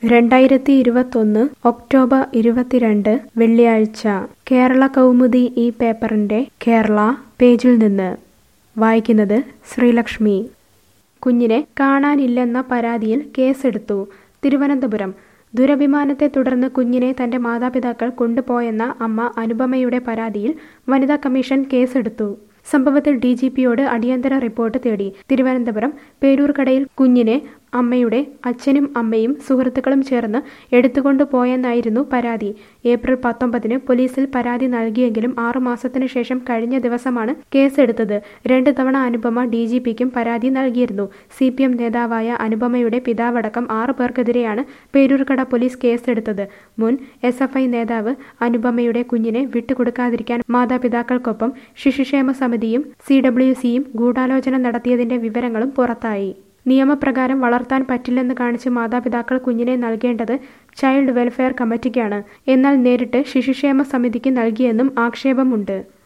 രണ്ടായിരത്തി ഇരുപത്തൊന്ന് ഒക്ടോബർ ഇരുപത്തിരണ്ട് വെള്ളിയാഴ്ച കേരള കൗമുദി ഈ പേപ്പറിന്റെ കേരള പേജിൽ നിന്ന് വായിക്കുന്നത് ശ്രീലക്ഷ്മി കുഞ്ഞിനെ കാണാനില്ലെന്ന പരാതിയിൽ കേസെടുത്തു തിരുവനന്തപുരം ദുരഭിമാനത്തെ തുടർന്ന് കുഞ്ഞിനെ തന്റെ മാതാപിതാക്കൾ കൊണ്ടുപോയെന്ന അമ്മ അനുപമയുടെ പരാതിയിൽ വനിതാ കമ്മീഷൻ കേസെടുത്തു സംഭവത്തിൽ ഡി ജി പിയോട് അടിയന്തര റിപ്പോർട്ട് തേടി തിരുവനന്തപുരം പേരൂർക്കടയിൽ കുഞ്ഞിനെ അമ്മയുടെ അച്ഛനും അമ്മയും സുഹൃത്തുക്കളും ചേർന്ന് എടുത്തുകൊണ്ടുപോയെന്നായിരുന്നു പരാതി ഏപ്രിൽ പത്തൊമ്പതിന് പോലീസിൽ പരാതി നൽകിയെങ്കിലും ആറുമാസത്തിനു ശേഷം കഴിഞ്ഞ ദിവസമാണ് കേസെടുത്തത് രണ്ട് തവണ അനുപമ ഡി ജി പിക്കും പരാതി നൽകിയിരുന്നു സി പി എം നേതാവായ അനുപമയുടെ പിതാവടക്കം ആറു പേർക്കെതിരെയാണ് പേരൂർക്കട പോലീസ് കേസെടുത്തത് മുൻ എസ് എഫ് ഐ നേതാവ് അനുപമയുടെ കുഞ്ഞിനെ വിട്ടുകൊടുക്കാതിരിക്കാൻ മാതാപിതാക്കൾക്കൊപ്പം ശിശുക്ഷേമ സമിതിയും സി ഡബ്ല്യു സിയും ഗൂഢാലോചന നടത്തിയതിന്റെ വിവരങ്ങളും പുറത്തായി നിയമപ്രകാരം വളർത്താൻ പറ്റില്ലെന്ന് കാണിച്ച് മാതാപിതാക്കൾ കുഞ്ഞിനെ നൽകേണ്ടത് ചൈൽഡ് വെൽഫെയർ കമ്മിറ്റിക്കാണ് എന്നാൽ നേരിട്ട് ശിശുക്ഷേമ സമിതിക്ക് നൽകിയെന്നും ആക്ഷേപമുണ്ട്